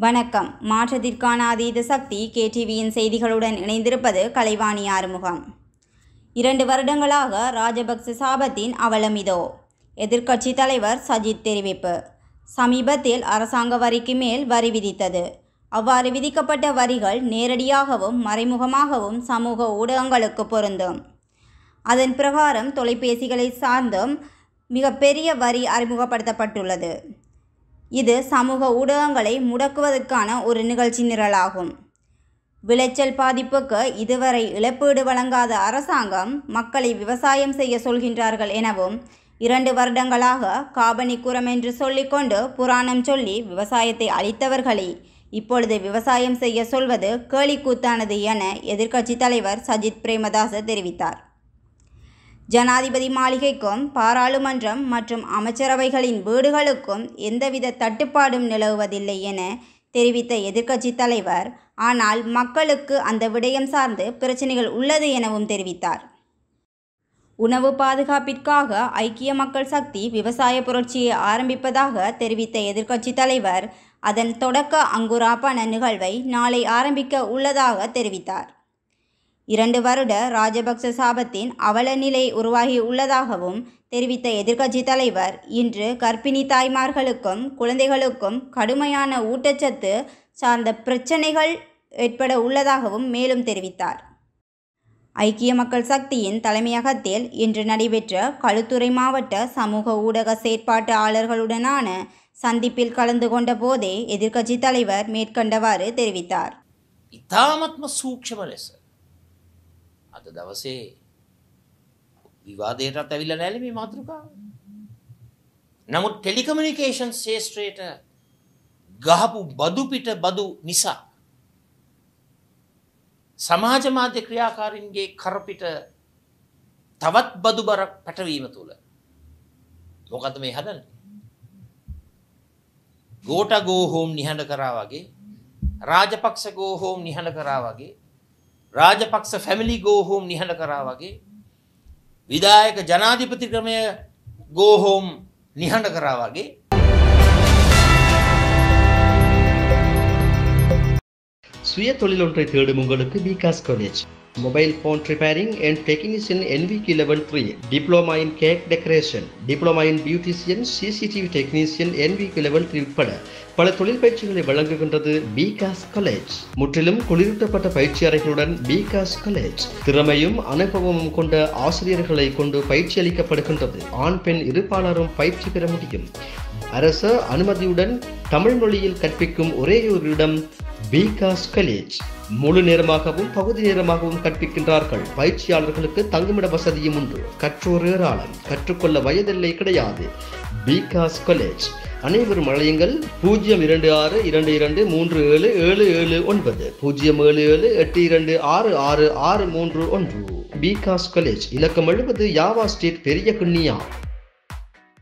வணக்கம் மாற்றத்திற்கான அதீத சக்தி கேடிவியின் செய்திகளுடன் இணைந்திருப்பது கலைவாணி ஆறுமுகம் இரண்டு வருடங்களாக ராஜபக்ச சாபத்தின் அவலமிதோ எதிர்க்கட்சி தலைவர் சஜித் தெரிவிப்பு சமீபத்தில் அரசாங்க வரிக்கு மேல் வரி விதித்தது அவ்வாறு விதிக்கப்பட்ட வரிகள் நேரடியாகவும் மறைமுகமாகவும் சமூக ஊடகங்களுக்கு பொருந்தும் அதன் பிரகாரம் தொலைபேசிகளை சார்ந்தும் மிகப்பெரிய வரி அறிமுகப்படுத்தப்பட்டுள்ளது இது சமூக ஊடகங்களை முடக்குவதற்கான ஒரு நிகழ்ச்சி நிரலாகும் விளைச்சல் பாதிப்புக்கு இதுவரை இழப்பீடு வழங்காத அரசாங்கம் மக்களை விவசாயம் செய்ய சொல்கின்றார்கள் எனவும் இரண்டு வருடங்களாக காபனிக்குரம் என்று சொல்லிக்கொண்டு புராணம் சொல்லி விவசாயத்தை அழித்தவர்களை இப்பொழுது விவசாயம் செய்ய சொல்வது கேலிக்கூத்தானது என எதிர்க்கட்சித் தலைவர் சஜித் பிரேமதாச தெரிவித்தார் ஜனாதிபதி மாளிகைக்கும் பாராளுமன்றம் மற்றும் அமைச்சரவைகளின் வீடுகளுக்கும் எந்தவித தட்டுப்பாடும் நிலவுவதில்லை என தெரிவித்த எதிர்க்கட்சித் தலைவர் ஆனால் மக்களுக்கு அந்த விடயம் சார்ந்து பிரச்சனைகள் உள்ளது எனவும் தெரிவித்தார் உணவு பாதுகாப்பிற்காக ஐக்கிய மக்கள் சக்தி விவசாய புரட்சியை ஆரம்பிப்பதாக தெரிவித்த எதிர்க்கட்சித் தலைவர் அதன் தொடக்க அங்குராப்பண நிகழ்வை நாளை ஆரம்பிக்க உள்ளதாக தெரிவித்தார் இரண்டு வருட ராஜபக்ச சாபத்தின் அவல நிலை உருவாகி உள்ளதாகவும் தெரிவித்த எதிர்க்கட்சி தலைவர் இன்று கர்ப்பிணி தாய்மார்களுக்கும் குழந்தைகளுக்கும் கடுமையான ஊட்டச்சத்து சார்ந்த பிரச்சனைகள் ஏற்பட உள்ளதாகவும் மேலும் தெரிவித்தார் ஐக்கிய மக்கள் சக்தியின் தலைமையகத்தில் இன்று நடைபெற்ற களுத்துறை மாவட்ட சமூக ஊடக செயற்பாட்டாளர்களுடனான சந்திப்பில் கலந்து கொண்ட போதே எதிர்க்கட்சி தலைவர் மேற்கண்டவாறு தெரிவித்தார் ඉතාමත්ම සූක්ෂම ලෙස අද දවසේ විවාදයටත් ඇවිල්ල නැල මේ මාතෘකාව. නමුත් ටෙලිකමිනිකේෂන් ශේෂත්‍රයට ගහපු බදුපිට බදු නිසා. සමාජ මාධ්‍ය ක්‍රියාකාරින්ගේ කරපිට තවත් බදු බරක් පැටවීම තුළ. මොකද මේ හදන. ගෝට ගෝහෝම් නිහඬ කරා වගේ රාජපක්ෂ ගෝහෝම් නිහඬ කරා වගේ රාජපක්ෂ ෆැමිලි ගෝහෝම් නිහඬ කරා වගේ විදායක ජනාධිපති ක්‍රමය ගෝහෝම් නිහඬ කරා වගේ சுய தொழிலொன்றை தேடும் உங்களுக்கு பிகாஸ் college mobile phone repairing and technician N V Q level three diploma in cake decoration diploma in beautician CCTV technician N V Q level three உட்பட பல தொழில் பயிற்சிகளை வழங்குகின்றது பிகாஸ் காலேஜ் முற்றிலும் குளிரூட்டப்பட்ட பயிற்சி அறைகளுடன் பிகாஸ் காலேஜ் திறமையும் அனுபவமும் கொண்ட ஆசிரியர்களை கொண்டு பயிற்சி அளிக்கப்படுகின்றது ஆண் பெண் இருப்பாளரும் பயிற்சி பெற முடியும் அரச அனுமதியுடன் தமிழ் மொழியில் கற்பிக்கும் ஒரே ஒரு இடம் பிகாஸ் காலேஜ் முழு நேரமாகவும் பகுதி நேரமாகவும் கற்பிக்கின்றார்கள் பயிற்சியாளர்களுக்கு தங்குமிட வசதியும் உண்டு கற்றோர் ஏராளம் கற்றுக்கொள்ள வயதில்லை கிடையாது பிகாஸ் காலேஜ் அனைவரும் அழையுங்கள் பூஜ்ஜியம் இரண்டு ஆறு இரண்டு இரண்டு மூன்று ஏழு ஏழு ஏழு ஒன்பது பூஜ்ஜியம் ஏழு ஏழு எட்டு இரண்டு ஆறு ஆறு ஆறு மூன்று ஒன்று பிகாஸ் காலேஜ் இலக்கம் எழுபது யாவா ஸ்ட்ரீட் பெரிய குன்னியா